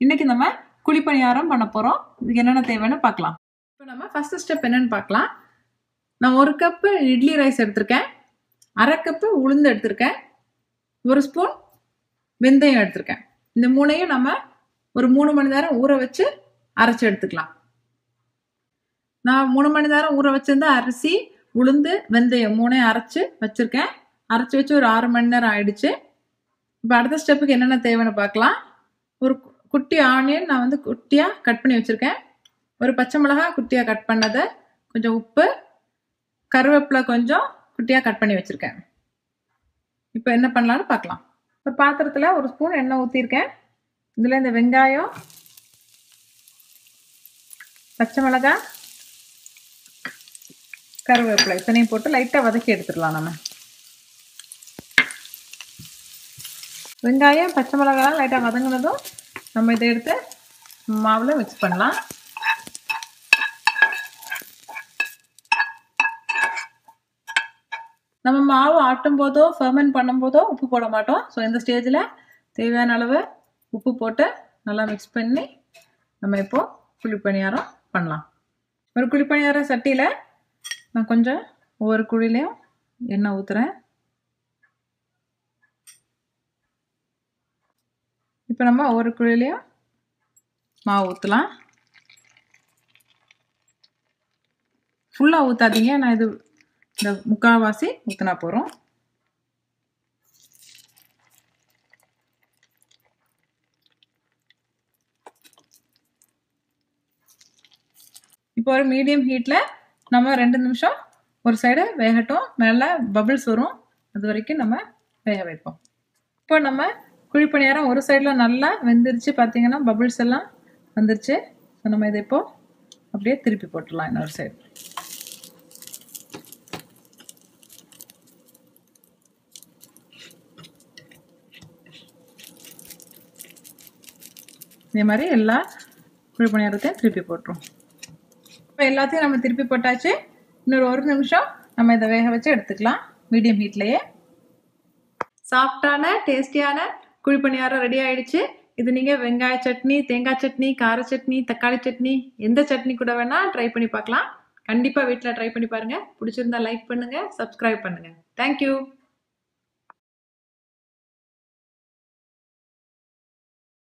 இன்னைக்கு நம்ம குழிப்பணியாரம் பண்ண போகிறோம் இதுக்கு என்னென்ன தேவைன்னு பார்க்கலாம் இப்போ நம்ம ஃபஸ்ட்டு ஸ்டெப் என்னன்னு பார்க்கலாம் நான் ஒரு கப்பு இட்லி ரைஸ் எடுத்திருக்கேன் அரை கப்பு உளுந்து எடுத்திருக்கேன் ஒரு ஸ்பூன் வெந்தயம் எடுத்திருக்கேன் இந்த மூணையும் நம்ம ஒரு மூணு மணி நேரம் ஊற வச்சு அரைச்சி எடுத்துக்கலாம் நான் மூணு மணி நேரம் ஊற வச்சிருந்த அரிசி உளுந்து வெந்தயம் மூணையும் அரைச்சி வச்சுருக்கேன் அரைச்சி வச்சு ஒரு ஆறு மணி நேரம் ஆயிடுச்சு இப்போ அடுத்த ஸ்டெப்புக்கு என்னென்ன தேவைன்னு பார்க்கலாம் ஒரு குட்டி ஆனியன் நான் வந்து குட்டியாக கட் பண்ணி வச்சுருக்கேன் ஒரு பச்சை மிளகாய் குட்டியாக கட் பண்ணதை கொஞ்சம் உப்பு கருவேப்பிலை கொஞ்சம் குட்டியாக கட் பண்ணி வச்சுருக்கேன் இப்போ என்ன பண்ணலான்னு பார்க்கலாம் ஒரு பாத்திரத்தில் ஒரு ஸ்பூன் எண்ணெய் ஊற்றிருக்கேன் இதில் இந்த வெங்காயம் பச்சை மிளகாய் கருவேப்பிலை இத்தனையும் போட்டு லைட்டாக வதக்கி எடுத்துடலாம் நம்ம வெங்காயம் பச்சை மிளகாய் லைட்டாக வதங்கினதும் நம்ம இதை எடுத்து மாவில் மிக்ஸ் பண்ணலாம் நம்ம மாவு ஆட்டும் போதோ ஃபர்மெண்ட் பண்ணும்போதோ உப்பு போட மாட்டோம் ஸோ இந்த ஸ்டேஜில் தேவையான அளவு உப்பு போட்டு நல்லா மிக்ஸ் பண்ணி நம்ம இப்போது குழிப்பணியாரம் பண்ணலாம் ஒரு குழிப்பணியாரம் சட்டியில் நான் கொஞ்சம் ஒவ்வொரு குழிலையும் எண்ணெய் ஊற்றுறேன் இப்போ நம்ம ஒவ்வொரு குழிலையும் மாவு ஊற்றலாம் ஃபுல்லாக ஊற்றாதீங்க நான் இது இந்த முக்கால்வாசி ஊற்றினா போகிறோம் இப்போ ஒரு மீடியம் ஹீட்டில் நம்ம ரெண்டு நிமிஷம் ஒரு சைடு வேகட்டும் மேலே பபிள்ஸ் வரும் அது வரைக்கும் நம்ம வேக வைப்போம் இப்போ நம்ம குழிப்பணியாரம் ஒரு சைடில் நல்லா வெந்துருச்சு பார்த்தீங்கன்னா பபிள்ஸ் எல்லாம் வந்துருச்சு ஸோ நம்ம இதை இப்போது அப்படியே திருப்பி போட்டுடலாம் இன்னொரு சைடு இதே மாதிரி எல்லா குழிப்பணியாரத்தையும் திருப்பி போட்டுரும் இப்போ எல்லாத்தையும் நம்ம திருப்பி போட்டாச்சு இன்னொரு ஒரு நிமிஷம் நம்ம இதை வேக வச்சு எடுத்துக்கலாம் மீடியம் ஹீட்லேயே சாஃப்டான டேஸ்டியான குழிப்பணியாரம் ரெடி ஆயிடுச்சு இது நீங்கள் வெங்காய சட்னி தேங்காய் சட்னி கார சட்னி தக்காளி சட்னி எந்த சட்னி கூட வேணால் ட்ரை பண்ணி பார்க்கலாம் கண்டிப்பாக வீட்டில் ட்ரை பண்ணி பாருங்கள் பிடிச்சிருந்தா லைக் பண்ணுங்கள் சப்ஸ்கிரைப் பண்ணுங்கள் தேங்க்யூ